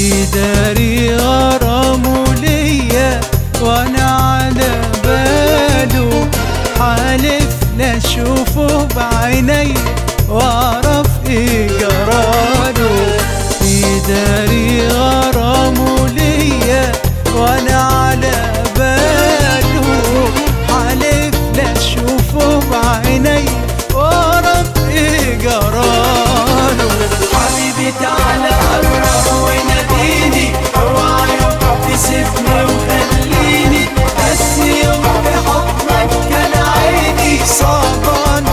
يداري غرامه ليا وانا على باله حالف لا اشوفه بعيني واعرف ايه جراله يداري غرامه ليا وانا على باله حالف لا اشوفه بعيني واعرف ايه جراله حبيبي تعالى قرب وناديني اوعى يوم تسيبني وخليني بس يوم في حضنك كان عيني صعبان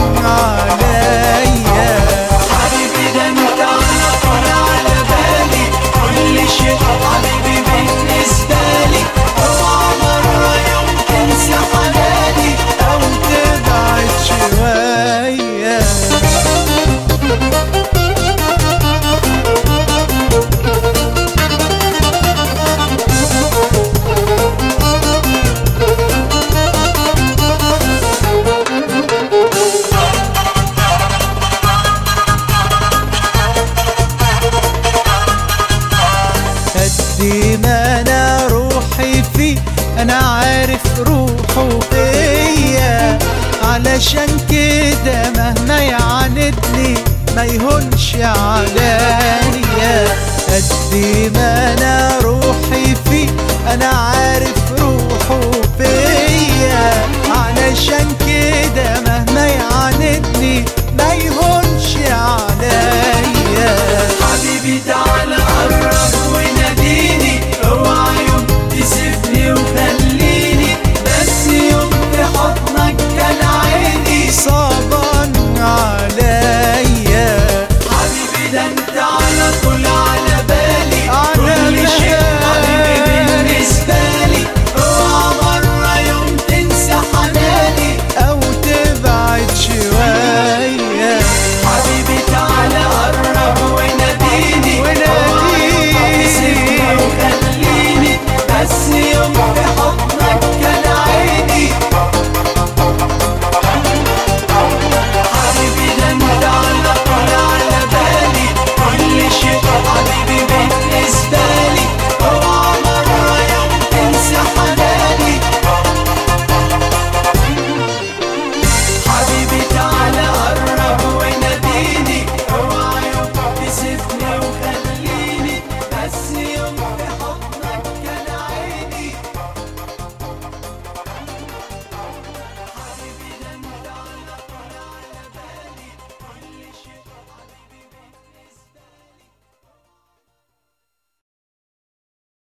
عليا حبيبي ده انت على طول على بالي كل شيء حبيبي بالنسبة لي اوعى مرة يوم تنسى حناني او تبعد شويه قد ما انا روحي فيه انا عارف روحه فيا علشان كده مهما يعاندني ما يهونش عليا قد ما انا روحي فيه انا عارف روحه فيا علشان كده مهما يعاندني ما يهونش عليا حبيبي تعالى قرب وناديني اوعى يوم تسيبني وخليني بس يوم في حضنك كان عيني صعبان عليا حبيبي ده انت على طول على بالي على كل شيء حبيبي بالي. بالنسبة لي اوعى مرة يوم تنسى حناني او تبعد شوية حبيبي تعالى قرب وناديني وناديني. اوعى تسيبني وخليني بس يوم في حضنك كان عيني حبيبي ده انت على طول على بالي كل شيء حبيبي بالنسبة لي اوعى مرة يوم تنسى حناني حبيبي تعالى قرب وناديني اوعى يوم تسيبني وخليني